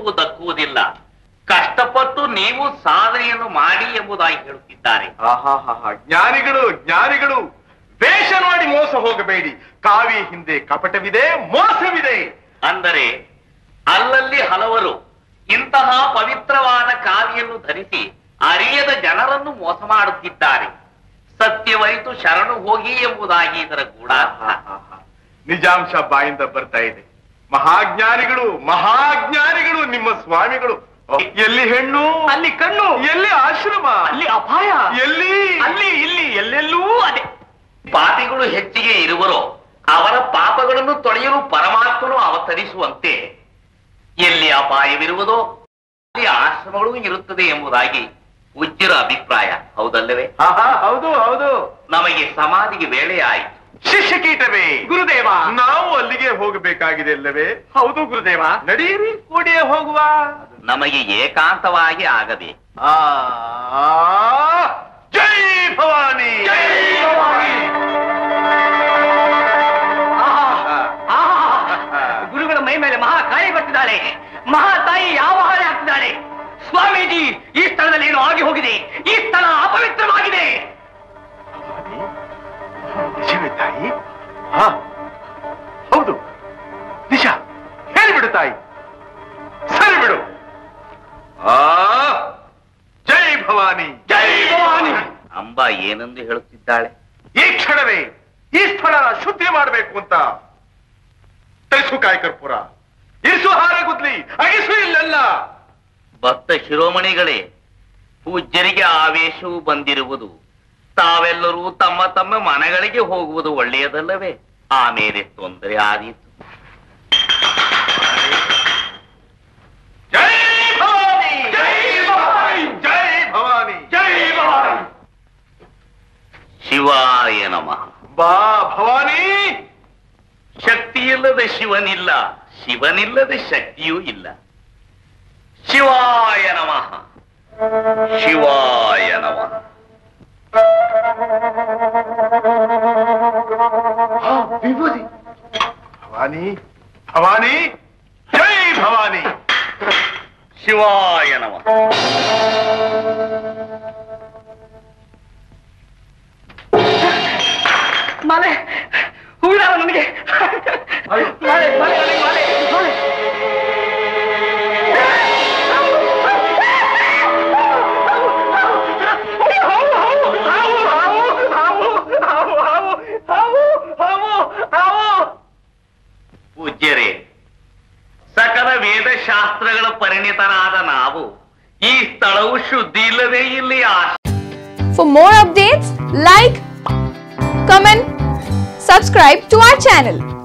ಎಂದೆಂದೂ ದಕ್ಕುವುದಿಲ್ಲ ಕಷ್ಟಪಟ್ಟು ನೀವು ಸಾಧನೆಯನ್ನು ಮಾಡಿ ಎಂಬುದಾಗಿ ಹೇಳುತ್ತಿದ್ದಾರೆ ಆಹಾಹಾಹಾ, ಜ್ಞಾನಿಗಳು ಜ್ಞಾನಿಗಳು ವೇಷ ನೋಡಿ ಮೋಸ ಹೋಗಬೇಡಿ ಕಾವಿ ಹಿಂದೆ ಕಪಟವಿದೆ ಮೋಸವಿದೆ ಅಂದರೆ ಅಲ್ಲಲ್ಲಿ ಹಲವರು ಇಂತಹ ಪವಿತ್ರವಾದ ಕಾವಿಯನ್ನು ಧರಿಸಿ ಅರಿಯದ ಜನರನ್ನು ಮೋಸ ಮಾಡುತ್ತಿದ್ದಾರೆ ಸತ್ಯವಾಯಿತು ಶರಣು ಹೋಗಿ ಎಂಬುದಾಗಿ ಇದರ ಗೂಢಾರ್ಥ ಆಹಾಹಾಹಾ. ನಿಜಾಂಶ ಬಾಯಿಂದ ಬರ್ತಾ ಇದೆ ಮಹಾಜ್ಞಾನಿಗಳು ಮಹಾಜ್ಞಾನಿಗಳು ನಿಮ್ಮ ಸ್ವಾಮಿಗಳು ಎಲ್ಲಿ ಹೆಣ್ಣು ಅಲ್ಲಿ ಕಣ್ಣು ಎಲ್ಲಿ ಆಶ್ರಮ ಅಲ್ಲಿ ಅಪಾಯ ಎಲ್ಲಿ ಅಲ್ಲಿ ಇಲ್ಲಿ ಎಲ್ಲೆಲ್ಲೂ ಅದೇ ಪಾಪಿಗಳು ಹೆಚ್ಚಿಗೆ ಇರುವರೋ ಅವರ ಪಾಪಗಳನ್ನು ತೊಳೆಯಲು ಪರಮಾತ್ಮನು ಅವತರಿಸುವಂತೆ ಎಲ್ಲಿ ಅಪಾಯವಿರುವುದೋ ಅಲ್ಲಿ ಆಶ್ರಮಗಳು ಇರುತ್ತದೆ ಎಂಬುದಾಗಿ ಉಜ್ಜರ ಅಭಿಪ್ರಾಯ ಹೌದಲ್ಲವೇ ಆಹಾ, ಹೌದು ಹೌದು ನಮಗೆ ಸಮಾಧಿಗೆ ವೇಳೆ ಆಯಿತು ಶಿಷ್ಯ ಕೀಟವೇ ಗುರುದೇವ ನಾವು ಅಲ್ಲಿಗೆ ಹೋಗಬೇಕಾಗಿದೆ ಅಲ್ಲವೇ ಹೌದು ಗುರುದೇವ ನಡೀರಿ ಕೂಡಿಯೇ ಹೋಗುವ ನಮಗೆ ಏಕಾಂತವಾಗಿ ಆಗಬೇಕು ಆ, ಜೈ ಭವಾನಿ ಜೈ ಭವಾನಿ. ಆಹಾ, ಆಹಾ. ಗುರುಗಳ ಮೈ ಮೇಲೆ ಮಹಾ ಕಾಯಿ ಬರ್ತಿದ್ದಾಳೆ ಮಹಾ ತಾಯಿ ಯಾವ ಹಾಳೆ ಹಾಕ್ತಿದ್ದಾಳೆ ಸ್ವಾಮೀಜಿ ಈ ಸ್ಥಳದಲ್ಲಿ ಏನು ಆಗಿ ಹೋಗಿದೆ ಈ ಸ್ಥಳ ಅಪವಿತ್ರವಾಗಿದೆ ನಿಜವೇ ತಾಯಿ ಹಾ ಹೌದು ನಿಜ ಹೇಳಿಬಿಡು ತಾಯಿ ಸರಿ ಬಿಡು ಆ ಜೈ ಭವಾನಿ ಜೈ ಭವಾನಿ ಅಂಬ ಏನೆಂದು ಹೇಳುತ್ತಿದ್ದಾಳೆ ಈ ಕ್ಷಣವೇ ಈ ಸ್ಥಳ ಶುದ್ಧಿ ಮಾಡಬೇಕು ಅಂತ ತಿಳಿಸು ಕಾಯಿ ಕರ್ಪೂರ ಇರಿಸು ಹಾರ ಗುದ್ಲಿ ಅಗಿಸು ಇಲ್ಲೆಲ್ಲ ಭಕ್ತ ಶಿರೋಮಣಿಗಳೇ ಪೂಜ್ಯರಿಗೆ ಆವೇಶವು ಬಂದಿರುವುದು ತಾವೆಲ್ಲರೂ ತಮ್ಮ ತಮ್ಮ ಮನೆಗಳಿಗೆ ಹೋಗುವುದು ಒಳ್ಳೆಯದಲ್ಲವೇ ಆಮೇಲೆ ತೊಂದರೆ ಆದೀತು ಜೈ ಭವಾನಿ ಜೈ ಭವಾನಿ ಜೈ ಭವಾನಿ ಜೈ ಭವಾನಿ ಶಿವಾಯ ನಮಃ ಬಾ ಭವಾನಿ ಶಕ್ತಿಯಿಲ್ಲದ ಶಿವನಿಲ್ಲ ಶಿವನಿಲ್ಲದ ಶಕ್ತಿಯೂ ಇಲ್ಲ ಶಿವಾಯ ನಮಃ ಶಿವಾಯ ನಮಃ ಆ, ವಿಭೂತಿ ಭವಾನಿ ಭವಾನಿ ಜೈ ಭವಾನಿ ಶಿವಾಯ ನಮಃ ಮಾಲೆ ಹೂವಿಡಾವ ನನಗೆ ಮಾಲೆ ಮಾಲೆ ನನಗೆ ಮಾಲೆ ಮಾಲೆ ಪೂಜ್ಯರೇ ಸಕಲ ವೇದಶಾಸ್ತ್ರಗಳ ಪರಿಣಿತರಾದ ನಾವು ಈ ಸ್ಥಳವು ಶುದ್ಧಿ ಇಲ್ಲದೆ ಇಲ್ಲಿ ಆಶ್ರಮ For more updates, like, comment, subscribe to our channel.